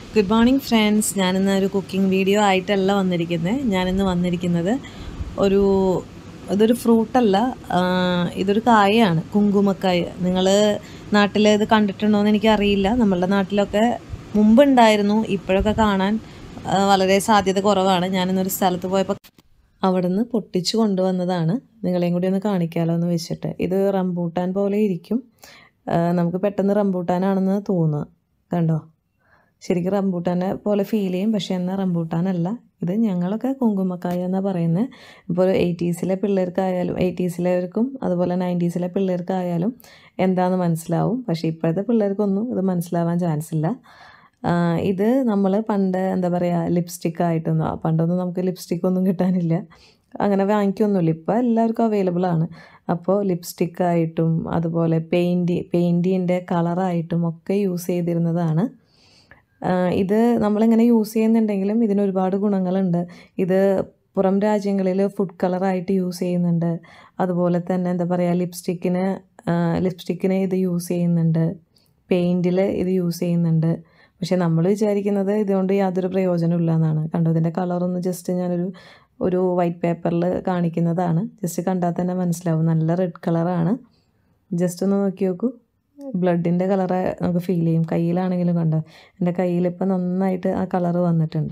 good morning friends ഞാനിന്ന് ഒരു cooking video ആയിട്ടല്ല വന്നിരിക്കുന്നത് ഞാനിന്ന് വന്നിരിക്കുന്നത് ഒരു ഇതൊരു ഫ്രൂട്ടല്ല ഇതൊരു കായയാണ് കുങ്കുമക്കായ നിങ്ങൾ നാട്ടിൽ ഇത് കണ്ടിട്ടുണ്ടോ എന്ന് എനിക്കറിയില്ല നമ്മളുടെ നാട്ടിലൊക്കെ മുമ്പുണ്ടായിരുന്നു ഇപ്പോഴൊക്കെ കാണാൻ ആ, വളരെ സാധ്യത കുറവാണ് ഞാനിന്നൊരു സ്ഥലത്ത് പോയപ്പോൾ അവിടെ നിന്ന് പൊട്ടിച്ചു കൊണ്ടുവന്നതാണ് നിങ്ങളെയും കൂടി ഒന്ന് കാണിക്കാമല്ലോ എന്ന് വെച്ചിട്ട് ഇത് റംബൂട്ടാൻ പോലെ ഇരിക്കും ആ, നമുക്ക് പെട്ടെന്ന് റംബൂട്ടാനാണെന്ന് തോന്നുക കണ്ടോ ശരിക്കും റംബൂട്ടാനെ പോലെ ഫീൽ ചെയ്യും പക്ഷേ എന്നാൽ റംബൂട്ടാനല്ല ഇത് ഞങ്ങളൊക്കെ കുങ്കുമക്കായ എന്നാണ് പറയുന്നത് ഇപ്പോൾ എയ്റ്റീസിലെ പിള്ളേർക്കായാലും എയ്റ്റീസിലേവർക്കും അതുപോലെ നയൻറ്റീസിലെ പിള്ളേർക്കായാലും എന്താണെന്ന് മനസ്സിലാവും പക്ഷേ ഇപ്പോഴത്തെ പിള്ളേർക്കൊന്നും ഇത് മനസ്സിലാവാൻ ചാൻസ് ഇല്ല ആ, ഇത് നമ്മൾ പണ്ട് എന്താ പറയുക ലിപ്സ്റ്റിക് ആയിട്ടൊന്നും പണ്ടൊന്നും നമുക്ക് ലിപ്സ്റ്റിക് ഒന്നും കിട്ടാനില്ല അങ്ങനെ വാങ്ങിക്കൊന്നുമില്ല ഇപ്പോൾ എല്ലാവർക്കും അവൈലബിൾ ആണ് അപ്പോൾ ലിപ്സ്റ്റിക് ആയിട്ടും അതുപോലെ പെയിൻറ് പെയിൻറ്റിൻ്റെ കളറായിട്ടും ഒക്കെ യൂസ് ചെയ്തിരുന്നതാണ് ആ, ഇത് നമ്മളിങ്ങനെ യൂസ് ചെയ്യുന്നുണ്ടെങ്കിലും ഇതിന് ഒരുപാട് ഗുണങ്ങളുണ്ട് ഇത് പുറം രാജ്യങ്ങളിൽ ഫുഡ് കളറായിട്ട് യൂസ് ചെയ്യുന്നുണ്ട് അതുപോലെ തന്നെ എന്താ പറയുക ലിപ്സ്റ്റിക്കിന് ലിപ്സ്റ്റിക്കിന് ഇത് യൂസ് ചെയ്യുന്നുണ്ട് പെയിൻറ്റിൽ ഇത് യൂസ് ചെയ്യുന്നുണ്ട് പക്ഷെ നമ്മൾ വിചാരിക്കുന്നത് ഇതുകൊണ്ട് യാതൊരു പ്രയോജനമില്ല എന്നാണ് കണ്ടോ ഇതിൻ്റെ കളറൊന്ന് ജസ്റ്റ് ഞാനൊരു ഒരു വൈറ്റ് പേപ്പറിൽ കാണിക്കുന്നതാണ് ജസ്റ്റ് കണ്ടാൽ തന്നെ മനസ്സിലാവും നല്ല റെഡ് കളറാണ് ജസ്റ്റ് ഒന്ന് നോക്കി നോക്കൂ ബ്ലഡിൻ്റെ കളറ് നമുക്ക് ഫീൽ ചെയ്യും കയ്യിലാണെങ്കിലും കണ്ടോ എൻ്റെ കയ്യിലിപ്പോൾ നന്നായിട്ട് ആ കളറ് വന്നിട്ടുണ്ട്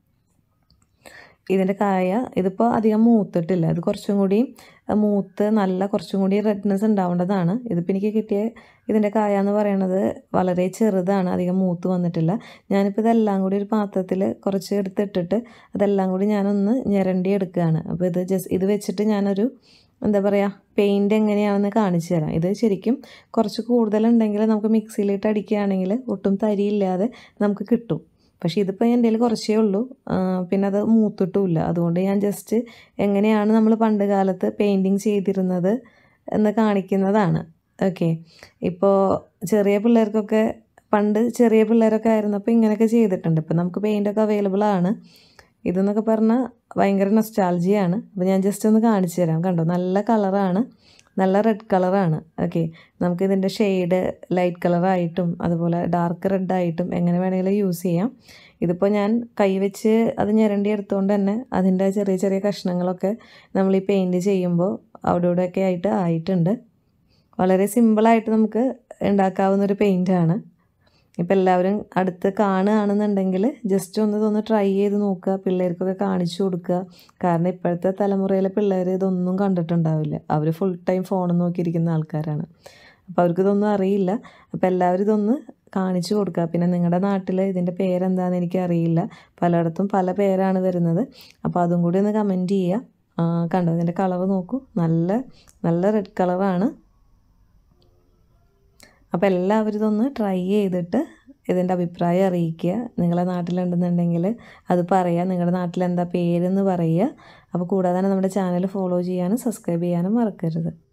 ഇതിൻ്റെ കായ ഇതിപ്പോൾ അധികം മൂത്തിട്ടില്ല ഇത് കുറച്ചും കൂടി മൂത്ത് നല്ല കുറച്ചും കൂടി റെഡ്നെസ് ഉണ്ടാവേണ്ടതാണ് ഇതിപ്പോൾ എനിക്ക് കിട്ടിയ ഇതിൻ്റെ കായ എന്ന് പറയണത് വളരെ ചെറുതാണ് അധികം മൂത്ത് വന്നിട്ടില്ല ഞാനിപ്പോൾ ഇതെല്ലാം കൂടി ഒരു പാത്രത്തിൽ കുറച്ച് എടുത്തിട്ടിട്ട് അതെല്ലാം കൂടി ഞാനൊന്ന് ഞെരണ്ടി എടുക്കുകയാണ് അപ്പോൾ ഇത് ജസ്റ്റ് ഇത് വെച്ചിട്ട് ഞാനൊരു എന്താ പറയുക പെയിൻറ് എങ്ങനെയാണെന്ന് കാണിച്ചു തരാം ഇത് ശരിക്കും കുറച്ച് കൂടുതലുണ്ടെങ്കിൽ നമുക്ക് മിക്സിയിലിട്ട് അടിക്കുകയാണെങ്കിൽ ഒട്ടും തരിയില്ലാതെ നമുക്ക് കിട്ടും പക്ഷേ ഇതിപ്പോൾ എൻ്റെ കയ്യിൽ കുറച്ചേ ഉള്ളൂ ആ, പിന്നെ അത് മൂത്തിട്ടുമില്ല അതുകൊണ്ട് ഞാൻ ജസ്റ്റ് എങ്ങനെയാണ് നമ്മൾ പണ്ട് കാലത്ത് പെയിൻറ്റിങ് ചെയ്തിരുന്നത് എന്ന് കാണിക്കുന്നതാണ് ഓക്കെ ഇപ്പോൾ ചെറിയ പിള്ളേർക്കൊക്കെ പണ്ട് ചെറിയ പിള്ളേരൊക്കെ ആയിരുന്നപ്പോൾ ഇങ്ങനെയൊക്കെ ചെയ്തിട്ടുണ്ട് ഇപ്പം നമുക്ക് പെയിൻ്റൊക്കെ അവൈലബിൾ ആണ് ഇതെന്നൊക്കെ പറഞ്ഞാൽ ഭയങ്കര നൊസ്റ്റാൾജിയാണ് അപ്പോൾ ഞാൻ ജസ്റ്റ് ഒന്ന് കാണിച്ചു തരാം കണ്ടോ നല്ല കളറാണ് നല്ല റെഡ് കളറാണ് ഓക്കെ നമുക്കിതിൻ്റെ ഷെയ്ഡ് ലൈറ്റ് കളറായിട്ടും അതുപോലെ ഡാർക്ക് റെഡായിട്ടും എങ്ങനെ വേണമെങ്കിലും യൂസ് ചെയ്യാം ഇതിപ്പോൾ ഞാൻ കൈ വെച്ച് അത് ഞെരണ്ടി എടുത്തുകൊണ്ട് തന്നെ അതിൻ്റെ ചെറിയ ചെറിയ കഷ്ണങ്ങളൊക്കെ നമ്മൾ ഈ പെയിൻറ് ചെയ്യുമ്പോൾ അവിടെ ഇവിടെയൊക്കെ ആയിട്ട് ആയിട്ടുണ്ട് വളരെ സിമ്പിളായിട്ട് നമുക്ക് ഉണ്ടാക്കാവുന്ന ഒരു പെയിൻ്റാണ് ഇപ്പം എല്ലാവരും അടുത്ത് കാണുകയാണെന്നുണ്ടെങ്കിൽ ജസ്റ്റ് ഒന്ന് ഇതൊന്ന് ട്രൈ ചെയ്ത് നോക്കുക പിള്ളേർക്കൊക്കെ കാണിച്ചു കൊടുക്കുക കാരണം ഇപ്പോഴത്തെ തലമുറയിലെ പിള്ളേർ ഇതൊന്നും കണ്ടിട്ടുണ്ടാവില്ല അവർ ഫുൾ ടൈം ഫോൺ നോക്കിയിരിക്കുന്ന ആൾക്കാരാണ് അപ്പോൾ അവർക്ക് ഇതൊന്നും അറിയില്ല അപ്പോൾ എല്ലാവരും ഇതൊന്ന് കാണിച്ചു കൊടുക്കുക പിന്നെ നിങ്ങളുടെ നാട്ടിൽ ഇതിൻ്റെ പേരെന്താണെന്ന് എനിക്കറിയില്ല പലയിടത്തും പല പേരാണ് വരുന്നത് അപ്പോൾ അതും കൂടി ഒന്ന് കമൻറ്റ് ചെയ്യുക ആ, കണ്ടോ ഇതിൻ്റെ കളർ നോക്കൂ നല്ല നല്ല റെഡ് കളറാണ് അപ്പോൾ എല്ലാവരും ഇതൊന്ന് ട്രൈ ചെയ്തിട്ട് ഇതിൻ്റെ അഭിപ്രായം അറിയിക്കുക നിങ്ങളെ നാട്ടിലുണ്ടെന്നുണ്ടെങ്കിൽ അത് പറയുക നിങ്ങളുടെ നാട്ടിൽ എന്താ പേരെന്ന് പറയുക അപ്പോൾ കൂടാതെ തന്നെ നമ്മുടെ ചാനൽ ഫോളോ ചെയ്യാനും സബ്സ്ക്രൈബ് ചെയ്യാനും മറക്കരുത്